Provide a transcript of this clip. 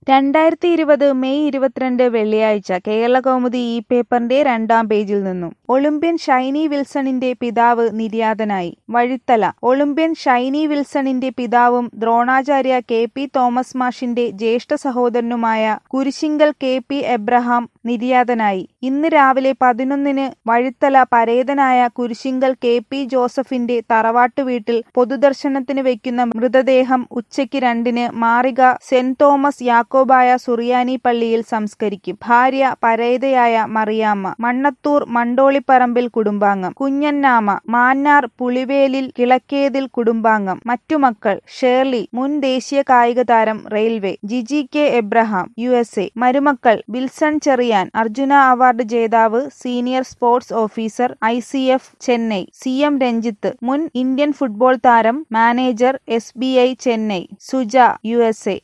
രണ്ടായിരത്തി ഇരുപത് മെയ് ഇരുപത്തിരണ്ട് വെള്ളിയാഴ്ച കേരളകൗമുദി ഈ പേപ്പറിന്റെ രണ്ടാം പേജിൽ നിന്നും ഒളിമ്പ്യൻ ഷൈനി വിൽസണിന്റെ പിതാവ് നിര്യാതനായി വഴിത്തല ഒളിമ്പ്യൻ ഷൈനി വിൽസണിന്റെ പിതാവും ദ്രോണാചാര്യ കെ പി തോമസ് മാഷിന്റെ ജ്യേഷ്ഠ സഹോദരനുമായ കുരിശിങ്കൽ കെ പി എബ്രഹാം നിര്യാതനായി ഇന്ന് രാവിലെ പതിനൊന്നിന് വഴിത്തല പരേതനായ കുരിശിങ്കൽ കെ പി ജോസഫിന്റെ തറവാട്ടു വീട്ടിൽ പൊതുദർശനത്തിന് വെക്കുന്ന മൃതദേഹം ഉച്ചയ്ക്ക് രണ്ടിന് മാറിക സെന്റ് തോമസ് യാക്കോബായ സുറിയാനി പള്ളിയിൽ സംസ്കരിക്കും ഭാര്യ പരേതയായ മറിയാമ്മ മണ്ണത്തൂർ മണ്ടോളിപ്പറമ്പിൽ കുടുംബാംഗം കുഞ്ഞന്നാമ മാന്നാർ പുളിവേലിൽ കിളക്കേതിൽ കുടുംബാംഗം മറ്റു മക്കൾ ഷേർലി മുൻ ദേശീയ കായിക താരം railway Jiji K Abraham U S A മരുമക്കൾ വിൽസൺ ചെറിയാൻ അർജുന അവാർഡ് ജേതാവ് senior sports officer I C F Chennai C M Ranjith മുൻ ഇന്ത്യൻ ഫുട്ബോൾ താരം manager S B I Chennai Suja U S A